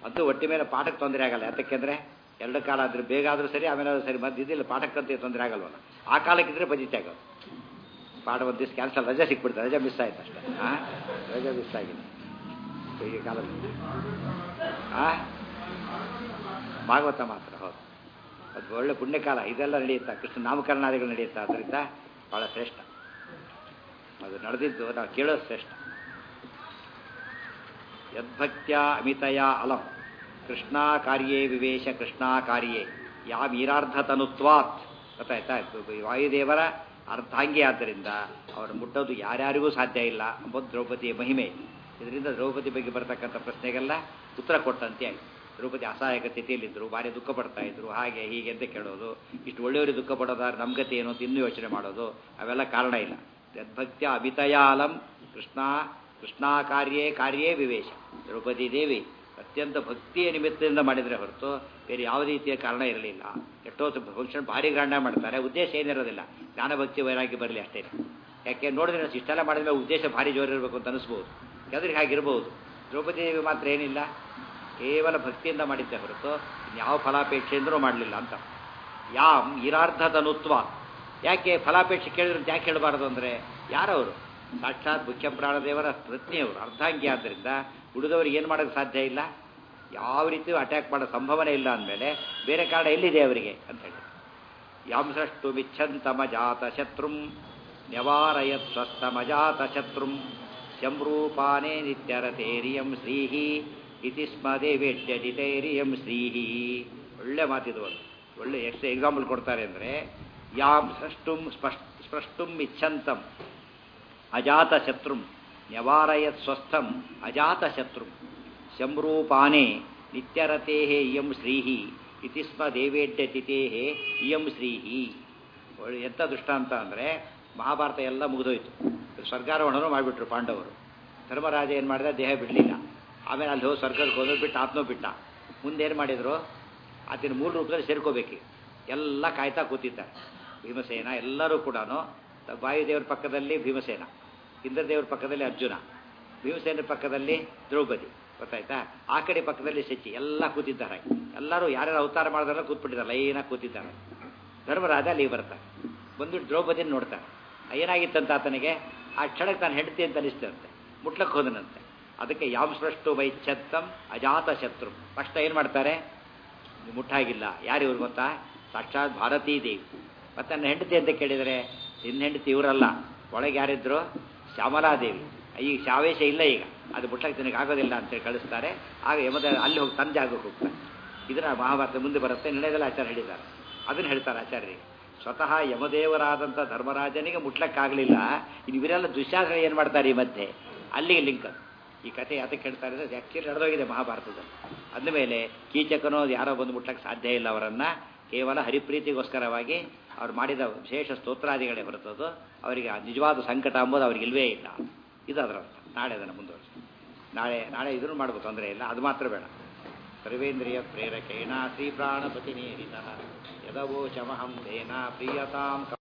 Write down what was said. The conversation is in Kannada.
ಅಂತೂ ಒಟ್ಟಿ ಮೇಲೆ ಪಾಠಕ್ಕೆ ತೊಂದರೆ ಆಗಲ್ಲ ಯಾತಕ್ಕೆಂದ್ರೆ ಎರಡು ಕಾಲ ಆದ್ರೆ ಬೇಗ ಆದ್ರೂ ಸರಿ ಆಮೇಲೆ ಆದ್ರೂ ಸರಿ ಮತ್ತೆ ಇದಿಲ್ಲ ಪಾಠಕ್ಕಂತ ತೊಂದರೆ ಆಗಲ್ವಲ್ಲ ಆ ಕಾಲಕ್ಕಿದ್ರೆ ಬಜಿತೆ ಆಗೋದು ಪಾಠ ಒಂದು ದಿವಸ ಕ್ಯಾನ್ಸಲ್ ರಜೆ ಸಿಕ್ಬಿಡ್ತಾರೆ ರಜೆ ಮಿಸ್ ಆಯ್ತು ಅಷ್ಟೇ ಹಾಂ ರಜೆ ಮಿಸ್ ಆಗಿದೆ ಈ ಕಾಲದಲ್ಲಿ ಹಾಂ ಭಾಗವತ ಮಾತ್ರ ಹೌದು ಅದು ಒಳ್ಳೆ ಪುಣ್ಯಕಾಲ ಇದೆಲ್ಲ ನಡೆಯುತ್ತಾ ಕೃಷ್ಣ ನಾಮಕರಣಾದಿಗಳು ನಡೆಯುತ್ತಾ ಅದರಿಂದ ಭಾಳ ಶ್ರೇಷ್ಠ ಅದು ನಡೆದಿದ್ದು ನಾವು ಕೇಳೋದು ಶ್ರೇಷ್ಠ ಯದ್ಭಕ್ತ್ಯ ಅಮಿತಯ ಅಲಂ ಕೃಷ್ಣ ಕಾರ್ಯೇ ವಿವೇಶ ಕೃಷ್ಣ ಕಾರ್ಯೇ ಯಾ ವೀರಾರ್ಧತನುತ್ವಾತ್ ಗೊತ್ತಾಯ್ತಾ ವಾಯುದೇವರ ಅರ್ಧಾಂಗಿ ಆದ್ದರಿಂದ ಅವರು ಮುಟ್ಟೋದು ಯಾರ್ಯಾರಿಗೂ ಸಾಧ್ಯ ಇಲ್ಲ ಎಂಬುದು ದ್ರೌಪದಿಯ ಮಹಿಮೆ ಇದರಿಂದ ದ್ರೌಪದಿ ಬಗ್ಗೆ ಬರ್ತಕ್ಕಂಥ ಪ್ರಶ್ನೆಗೆಲ್ಲ ಉತ್ತರ ಕೊಟ್ಟಂತೆ ಆಯ್ತು ದ್ರೌಪದಿ ಅಸಹಾಯಕ ಸ್ಥಿತಿಯಲ್ಲಿದ್ದರು ಭಾರಿ ದುಃಖ ಪಡ್ತಾ ಇದ್ರು ಹಾಗೆ ಹೀಗೆ ಅಂತ ಕೇಳೋದು ಇಷ್ಟು ಒಳ್ಳೆಯವರು ದುಃಖ ಪಡೋದಾದ್ರೆ ನಮ್ಮ ಗತಿ ಏನು ಅಂತ ಇನ್ನೂ ಯೋಚನೆ ಮಾಡೋದು ಅವೆಲ್ಲ ಕಾರಣ ಇಲ್ಲ ಯದ್ಭಕ್ತ್ಯ ಅಮಿತಯಾಲಂ ಕೃಷ್ಣ ಕೃಷ್ಣ ಕಾರ್ಯೇ ಕಾರ್ಯೇ ವಿವೇಶ ದ್ರೌಪದಿ ದೇವಿ ಅತ್ಯಂತ ಭಕ್ತಿಯ ನಿಮಿತ್ತದಿಂದ ಮಾಡಿದರೆ ಹೊರತು ಬೇರೆ ಯಾವ ರೀತಿಯ ಕಾರಣ ಇರಲಿಲ್ಲ ಎಷ್ಟೋ ಫಂಕ್ಷನ್ ಭಾರಿ ಗ್ರಾಂಡ ಮಾಡ್ತಾರೆ ಉದ್ದೇಶ ಏನಿರೋದಿಲ್ಲ ಜ್ಞಾನಭಕ್ತಿ ವೈರಾಗ್ಯ ಬರಲಿ ಅಷ್ಟೇ ಯಾಕೆ ನೋಡಿದ್ರೆ ಇಷ್ಟೆಲ್ಲ ಮಾಡಿದ ಮೇಲೆ ಉದ್ದೇಶ ಭಾರಿ ಜೋರಿರಬೇಕು ಅಂತ ಅನಿಸ್ಬೋದು ಯಾವ್ದ್ರಿಗೆ ಹಾಗಿರ್ಬೋದು ದ್ರೌಪದಿ ದೇವಿ ಮಾತ್ರ ಏನಿಲ್ಲ ಕೇವಲ ಭಕ್ತಿಯಿಂದ ಮಾಡಿದ್ದೆ ಹೊರತು ಯಾವ ಫಲಾಪೇಕ್ಷೆಯಿಂದಲೂ ಮಾಡಲಿಲ್ಲ ಅಂತ ಯಾಮ್ ಇರಾರ್ಧತನುತ್ವ ಯಾಕೆ ಫಲಾಪೇಕ್ಷೆ ಕೇಳಿದ್ರೆ ಯಾಕೆ ಹೇಳಬಾರದು ಅಂದರೆ ಯಾರವರು ಸಾಕ್ಷಾತ್ ಮುಖ್ಯ ಪ್ರಾಣದೇವರ ಪ್ರಜ್ಞೆಯವರು ಅರ್ಧಾಂಗಿ ಆದ್ದರಿಂದ ಉಳಿದವ್ರಿಗೆ ಏನು ಮಾಡೋಕ್ಕೆ ಸಾಧ್ಯ ಇಲ್ಲ ಯಾವ ರೀತಿಯೂ ಅಟ್ಯಾಕ್ ಮಾಡೋ ಸಂಭವನೆ ಇಲ್ಲ ಅಂದಮೇಲೆ ಬೇರೆ ಕಾರಣ ಎಲ್ಲಿದೆ ಅವರಿಗೆ ಅಂತ ಹೇಳಿ ಯಾಂ ಸೃಷ್ಟು ಮಿಚ್ಛಂತಮಜಾತ ಶತ್ರುಂ ನ್ಯವಾರಯತ್ ಸ್ವಸ್ತಮಜಾತ ಶತ್ರುಂ ಶಂರೂಪಾನೇ ನಿತ್ಯರತೇರಿಯಂ ಶ್ರೀಹಿ ಇತಿ ಸ್ಮ ದೇವೇಡ್ಯಜಿತೇರಿಯಂ ಶ್ರೀಹಿ ಒಳ್ಳೆ ಮಾತಿದು ಒಂದು ಒಳ್ಳೆ ಎಷ್ಟು ಎಕ್ಸಾಂಪಲ್ ಕೊಡ್ತಾರೆ ಅಂದರೆ ಯಾಂ ಸೃಷ್ಟುಂ ಸ್ಪಷ್ಟ ಸ್ಪಷ್ಟುಂ ಇಚ್ಛಂತಂ ಅಜಾತ ಶತ್ರುಂ ನ್ಯವಾರಯತ್ ಸ್ವಸ್ಥಂ ಅಜಾತ ಶತ್ರುಂ ಶಂರೂಪಾನೇ ನಿತ್ಯರತೆ ಇಯಂ ಶ್ರೀಹಿ ಇತಿ ಸ್ಮ ದೇವೇಡ್ಯತಿಥೇ ಇಯಂ ಶ್ರೀಹಿ ಒಳ್ಳೆ ಎಂಥ ದೃಷ್ಟಾಂತ ಅಂದರೆ ಮಹಾಭಾರತ ಎಲ್ಲ ಮುಗಿದೋಯ್ತು ಸ್ವರ್ಗಾರೋಹಣನೂ ಮಾಡಿಬಿಟ್ರು ಪಾಂಡವರು ಧರ್ಮರಾಜ ಏನು ಮಾಡಿದ ದೇಹ ಬಿಡಲಿಲ್ಲ ಆಮೇಲೆ ಅಲ್ಲಿ ಹೋಗಿ ಸ್ವರ್ಗಕ್ಕೆ ಹೋದ್ರು ಬಿಟ್ಟು ಆತ್ಮ ಬಿಟ್ಟ ಮುಂದೇನು ಮಾಡಿದರು ಆತನ ಮೂಲ ರೂಪದಲ್ಲಿ ಸೇರ್ಕೋಬೇಕು ಎಲ್ಲ ಕಾಯ್ತಾ ಕೂತಿದ್ದಾರೆ ಭೀಮಸೇನ ಎಲ್ಲರೂ ಕೂಡ ವಾಯುದೇವರ ಪಕ್ಕದಲ್ಲಿ ಭೀಮಸೇನ ಇಂದ್ರದೇವರ ಪಕ್ಕದಲ್ಲಿ ಅರ್ಜುನ ಭೀಮಸೇನ ಪಕ್ಕದಲ್ಲಿ ದ್ರೌಪದಿ ಗೊತ್ತಾಯ್ತಾ ಆ ಕಡೆ ಪಕ್ಕದಲ್ಲಿ ಶಚಿ ಎಲ್ಲ ಕೂತಿದ್ದಾರೆ ಎಲ್ಲರೂ ಯಾರ್ಯಾರು ಅವತಾರ ಮಾಡಿದಾರ ಕೂತ್ಬಿಟ್ಟಿದ್ದಾರೆ ಲೈನಾಗಿ ಕೂತಿದ್ದಾರೆ ಧರ್ಮರಾಜ ಅಲ್ಲಿ ಬರ್ತಾರೆ ಬಂದ್ಬಿಟ್ಟು ದ್ರೌಪದಿನ ನೋಡ್ತಾರೆ ಏನಾಗಿತ್ತಂತ ಆತನಿಗೆ ಆ ಕ್ಷಣಕ್ಕೆ ತಾನು ಹೆಂಡತಿ ಅಂತ ಅನಿಸ್ತಂತೆ ಮುಟ್ಲಕ್ಕೆ ಹೋದನಂತೆ ಅದಕ್ಕೆ ಯಾಮ್ ಸ್ಪಷ್ಟು ವೈಚ್ಛತ್ತಂ ಅಜಾತ ಶತ್ರು ಫಸ್ಟ್ ಏನು ಮಾಡ್ತಾರೆ ಮುಟ್ಟಾಗಿಲ್ಲ ಯಾರು ಇವ್ರು ಗೊತ್ತಾ ಸಾಕ್ಷಾತ್ ಭಾರತೀ ದೇವಿ ಮತ್ತೆ ನನ್ನ ಹೆಂಡತಿ ಅಂತ ಕೇಳಿದರೆ ನಿನ್ನ ಹೆಂಡತಿ ಇವರಲ್ಲ ಒಳಗೆ ಯಾರಿದ್ರು ಶ್ಯಾಮಲಾದೇವಿ ಈಗ ಶಾವೇಶ ಇಲ್ಲ ಈಗ ಅದು ಮುಟ್ಲಕ್ಕೆ ತನಗೆ ಆಗೋದಿಲ್ಲ ಅಂತೇಳಿ ಕಳಿಸ್ತಾರೆ ಆಗ ಯಮದ ಅಲ್ಲಿ ಹೋಗಿ ತನ್ನ ಜಾಗಕ್ಕೆ ಹೋಗ್ತಾರೆ ಇದನ್ನ ಮಹಾಭಾರತ ಮುಂದೆ ಬರುತ್ತೆ ನಡೆದಲ್ಲ ಆಚಾರ್ಯ ಹೇಳಿದ್ದಾರೆ ಅದನ್ನು ಹೇಳ್ತಾರೆ ಆಚಾರ್ಯರಿಗೆ ಸ್ವತಃ ಯಮದೇವರಾದಂಥ ಧರ್ಮರಾಜನಿಗೆ ಮುಟ್ಲಕ್ಕಾಗಲಿಲ್ಲ ಇನ್ನು ಇವರೆಲ್ಲ ದುಶ್ಯಾಸನ ಏನು ಮಾಡ್ತಾರೆ ಈ ಮಧ್ಯೆ ಅಲ್ಲಿಗೆ ಲಿಂಕ್ ಅದು ಈ ಕಥೆ ಯಾತಕ್ಕೆ ಹೇಳ್ತಾರೆ ಅಂದರೆ ಆ್ಯಕ್ಚುಲಿ ನಡೆದೋಗಿದೆ ಮಹಾಭಾರತದಲ್ಲಿ ಅಂದಮೇಲೆ ಕೀಚಕನೋ ಯಾರೋ ಬಂದು ಮುಟ್ಲಕ್ಕೆ ಸಾಧ್ಯ ಇಲ್ಲ ಅವರನ್ನು ಕೇವಲ ಹರಿಪ್ರೀತಿಗೋಸ್ಕರವಾಗಿ ಅವ್ರು ಮಾಡಿದ ವಿಶೇಷ ಸ್ತೋತ್ರಾದಿಗಳೇ ಹೊರತದ್ದು ಅವರಿಗೆ ನಿಜವಾದ ಸಂಕಟ ಅಂಬೋದು ಅವ್ರಿಗೆ ಇಲ್ವೇ ಇಲ್ಲ ಇದು ಅದರ ಅರ್ಥ ನಾಳೆ ಅದನ್ನು ಮುಂದುವರಿಸಿ ನಾಳೆ ನಾಳೆ ಇದನ್ನು ಮಾಡ್ಬೋದು ತೊಂದರೆ ಇಲ್ಲ ಅದು ಮಾತ್ರ ಬೇಡ ಸರ್ವೇಂದ್ರಿಯ ಪ್ರೇರಕೇಣ ಶ್ರೀ ಪ್ರಾಣಪತಿ ನೇರಿತ ಯದವೋ ಶಮಹಂ ಧೇನ ಪ್ರಿಯತಾಂ